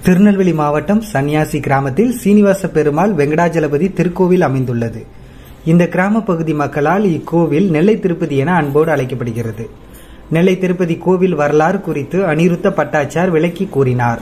திருநெல்வேலி மாவட்டம் சன்னியாசி கிராமத்தில் சீனிவாச பெருமாள் வெங்கடாஜலபதி திருக்கோவில் அமைந்துள்ளது இந்த கிராம பகுதி மக்களால் இக்கோவில் நெல்லை திருப்பதி என அன்போடு அழைக்கப்படுகிறது நெல்லை திருப்பதி கோவில் வரலாறு குறித்து அனிருத்த பட்டாச்சார் விளக்கி கூறினார்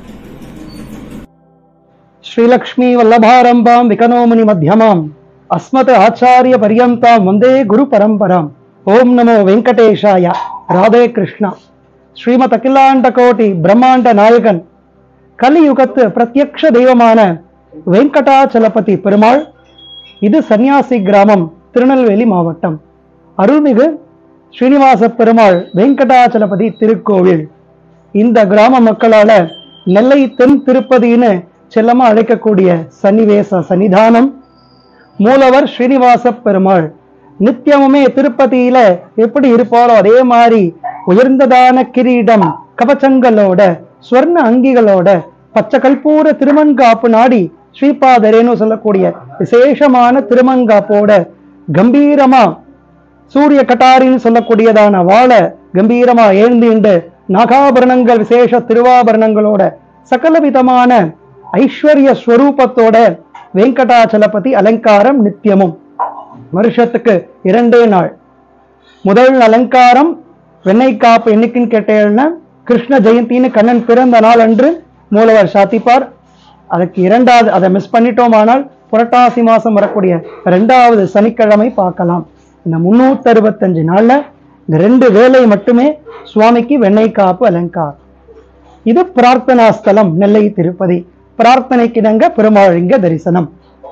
ಶ್ರೀಲಕ್ಷ್ಮೀ ವಲ್ಲಭಾರಂಭಾಂ ವಿಕನೋಮುನಿ ಮಧ್ಯಮಾಂ ಅಸ್ಮತ್ ಆಚಾರ್ಯ ಪರ್ಯಂತಾಂ ಒಂದೇ ಗುರು ಪರಂಪರಾಂ ಓಂ ನಮೋ ವೆಂಕಟೇಶಾಯ ராதே கிருஷ்ணா ஸ்ரீமத் அகிலாண்ட கோட்டி பிரம்மாண்ட நாயகன் கலியுகத்து பிரத்யக்ஷ தெய்வமான வெங்கடாச்சலபதி பெருமாள் இது சன்னியாசி கிராமம் திருநெல்வேலி மாவட்டம் அருள்மிகு ஸ்ரீனிவாச பெருமாள் வெங்கடாச்சலபதி திருக்கோவில் இந்த கிராம மக்களால நெல்லை தென் திருப்பதின்னு செல்லமா அழைக்கக்கூடிய சன்னிவேச சன்னிதானம் மூலவர் ஸ்ரீனிவாச பெருமாள் நித்தியமுமே திருப்பதியில எப்படி இருப்பாரோ அதே மாதிரி உயர்ந்ததான கிரீடம் கவச்சங்களோட ஸ்வர்ண அங்கிகளோட பச்சை கல்பூர திருமண்காப்பு நாடி ஸ்ரீபாதரேன்னு சொல்லக்கூடிய விசேஷமான திருமண்காப்போட கம்பீரமா சூரிய கட்டாரின்னு சொல்லக்கூடியதான வாழை கம்பீரமா எழுந்திண்டு நாகாபரணங்கள் விசேஷ திருவாபரணங்களோட சகல விதமான ஐஸ்வர்ய ஸ்வரூபத்தோட வெங்கடாச்சலபதி அலங்காரம் நித்தியமும் வருஷத்துக்கு இரண்டே நாள் முதல் அலங்காரம் வெண்ணெய் காப்பு என்னைக்குன்னு கேட்டேன்னா கிருஷ்ண ஜெயந்தின்னு கண்ணன் பிறந்த நாள் அன்று மூலவர் சாத்திப்பார் அதுக்கு இரண்டாவது அதை மிஸ் பண்ணிட்டோமானால் புரட்டாசி மாசம் வரக்கூடிய இரண்டாவது சனிக்கிழமை பார்க்கலாம் இந்த முன்னூத்தி அறுபத்தஞ்சு நாள்ல இந்த ரெண்டு வேலை மட்டுமே சுவாமிக்கு வெண்ணெய் காப்பு அலங்கார் இது பிரார்த்தனா ஸ்தலம் நெல்லை திருப்பதி பிரார்த்தனைக்கிணங்க பெருமாள் இங்க தரிசனம்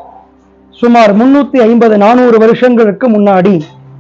சுமார் முன்னூத்தி ஐம்பது நானூறு வருஷங்களுக்கு முன்னாடி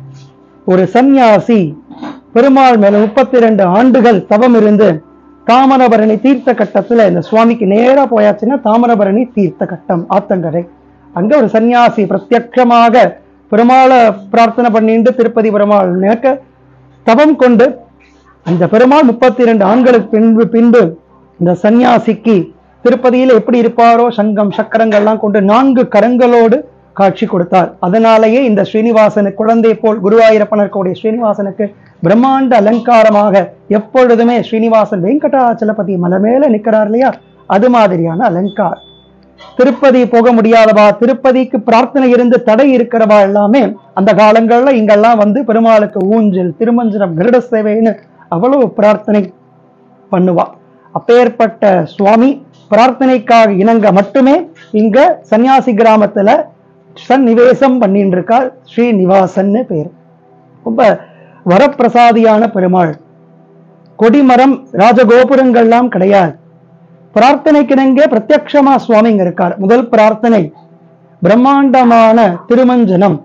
ஒரு சந்நியாசி பெருமாள் மேல முப்பத்தி ரெண்டு ஆண்டுகள் தவம் இருந்து தாமிரபரணி தீர்த்த கட்டத்துல இந்த சுவாமிக்கு நேரா போயாச்சுன்னா தாமிரபரணி தீர்த்த கட்டம் ஆத்தங்கரை அங்க ஒரு சந்நியாசி பிரத்யட்சமாக பெருமாளை பிரார்த்தனை பண்ணிட்டு திருப்பதி பெருமாள் நேக்க தவம் கொண்டு அந்த பெருமாள் முப்பத்தி இரண்டு ஆண்களுக்கு பின்பு பின்பு இந்த சந்நியாசிக்கு திருப்பதியில் எப்படி இருப்பாரோ சங்கம் சக்கரங்கள்லாம் கொண்டு நான்கு கரங்களோடு காட்சி கொடுத்தார் அதனாலேயே இந்த ஸ்ரீனிவாசனு குழந்தை போல் குருவாயூரப்பனர் கூடிய ஸ்ரீனிவாசனுக்கு பிரம்மாண்ட அலங்காரமாக எப்பொழுதுமே ஸ்ரீனிவாசன் வெங்கடாச்சலபதி மலை மேல நிற்கிறார் இல்லையா அது மாதிரியான அலங்கார் திருப்பதி போக முடியாதவா திருப்பதிக்கு பிரார்த்தனை இருந்து தடை இருக்கிறவா எல்லாமே அந்த காலங்கள்ல இங்கெல்லாம் வந்து பெருமாளுக்கு ஊஞ்சல் திருமஞ்சனம் கருட சேவைன்னு அவ்வளவு பிரார்த்தனை பண்ணுவா அப்பேற்பட்ட சுவாமி பிரார்த்தனைக்காக இணங்க மட்டுமே இங்க சன்னியாசி கிராமத்துல சந்நிவேசம் பண்ணிட்டு இருக்கார் ஸ்ரீனிவாசன்னு பேர் ரொம்ப வரப்பிரசாதியான பெருமாள் கொடிமரம் ராஜகோபுரங்கள்லாம் கிடையாது பிரார்த்தனைக்கிணங்க பிரத்யக்ஷமா சுவாமிங்க இருக்கார் முதல் பிரார்த்தனை பிரம்மாண்டமான திருமஞ்சனம்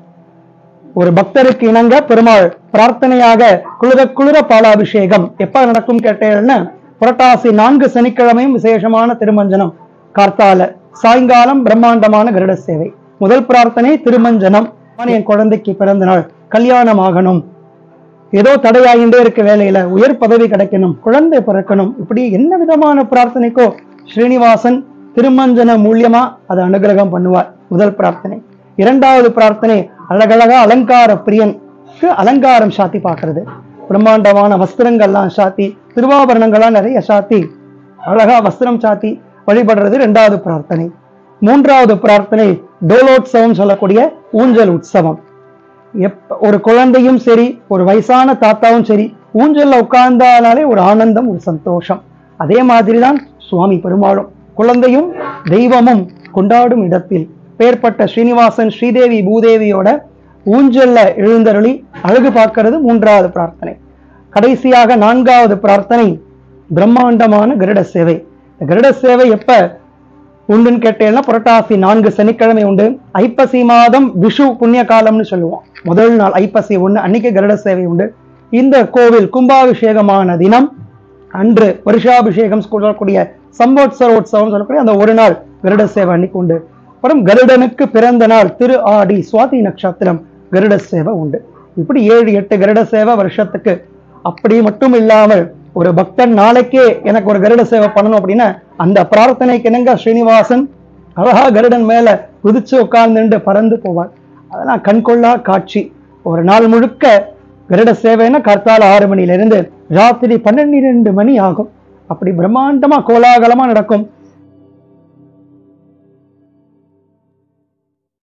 ஒரு பக்தருக்கு இணங்க பெருமாள் பிரார்த்தனையாக குளிர குளிர பாலாபிஷேகம் எப்ப நடக்கும் கேட்டேன்னா புரட்டாசி நான்கு சனிக்கிழமையும் விசேஷமான திருமஞ்சனம் கார்த்தால சாயங்காலம் பிரம்மாண்டமான கருட சேவை முதல் பிரார்த்தனை திருமஞ்சனம் என் குழந்தைக்கு பிறந்த நாள் கல்யாணம் ஆகணும் ஏதோ தடையாகிண்டே இருக்க வேலையில உயர் பதவி கிடைக்கணும் குழந்தை பிறக்கணும் இப்படி என்ன விதமான பிரார்த்தனைக்கோ ஸ்ரீனிவாசன் திருமஞ்சன மூலியமா அதை அனுகிரகம் பண்ணுவார் முதல் பிரார்த்தனை இரண்டாவது பிரார்த்தனை அழகழகா அலங்கார பிரியனுக்கு அலங்காரம் சாத்தி பார்க்கறது பிரம்மாண்டமான வஸ்திரங்கள்லாம் சாத்தி திருவாபரணங்கள்லாம் நிறைய சாத்தி அழகா வஸ்திரம் சாத்தி வழிபடுறது இரண்டாவது பிரார்த்தனை மூன்றாவது பிரார்த்தனை டோலோத்சவம் சொல்லக்கூடிய ஊஞ்சல் உற்சவம் எப்ப ஒரு குழந்தையும் சரி ஒரு வயசான தாத்தாவும் சரி ஊஞ்சல்ல உட்கார்ந்தாலே ஒரு ஆனந்தம் ஒரு சந்தோஷம் அதே மாதிரிதான் சுவாமி பெருமாளும் குழந்தையும் தெய்வமும் கொண்டாடும் இடத்தில் பேர்பட்ட ஸ்ரீனிவாசன் ஸ்ரீதேவி பூதேவியோட ஊஞ்சல்ல எழுந்தருளி அழகு பார்க்கிறது மூன்றாவது பிரார்த்தனை கடைசியாக நான்காவது பிரார்த்தனை பிரம்மாண்டமான கருட சேவை இந்த கருட சேவை எப்ப உண்டுன்னு கேட்டேன்னா புரட்டாசி நான்கு சனிக்கிழமை உண்டு ஐப்பசி மாதம் விஷு புண்ணிய காலம்னு சொல்லுவோம் முதல் நாள் ஐப்பசி ஒண்ணு அன்னைக்கு கருட சேவை உண்டு இந்த கோவில் கும்பாபிஷேகமான தினம் அன்று வருஷாபிஷேகம் சொல்லக்கூடிய சம்போத்சரோத்சவம் சொல்லக்கூடிய அந்த ஒரு நாள் கருட சேவை அன்னைக்கு உண்டு அப்புறம் கருடனுக்கு பிறந்த நாள் திரு ஆடி சுவாதி நட்சத்திரம் கருட சேவை உண்டு இப்படி ஏழு எட்டு கருட சேவை வருஷத்துக்கு அப்படி மட்டும் இல்லாமல் ஒரு பக்தன் நாளைக்கே எனக்கு ஒரு கருட சேவை பண்ணணும் அப்படின்னா அந்த பிரார்த்தனைக்கு என்னங்க ஸ்ரீனிவாசன் அழகா கருடன் மேல குதிச்சு உட்கார்ந்துட்டு பறந்து போவார் அதெல்லாம் கண்கொள்ளா காட்சி ஒரு நாள் முழுக்க கருட சேவைன்னா கர்த்தால ஆறு மணியிலிருந்து ராத்திரி பன்னெண்டு மணி ஆகும் அப்படி பிரம்மாண்டமா கோலாகலமா நடக்கும்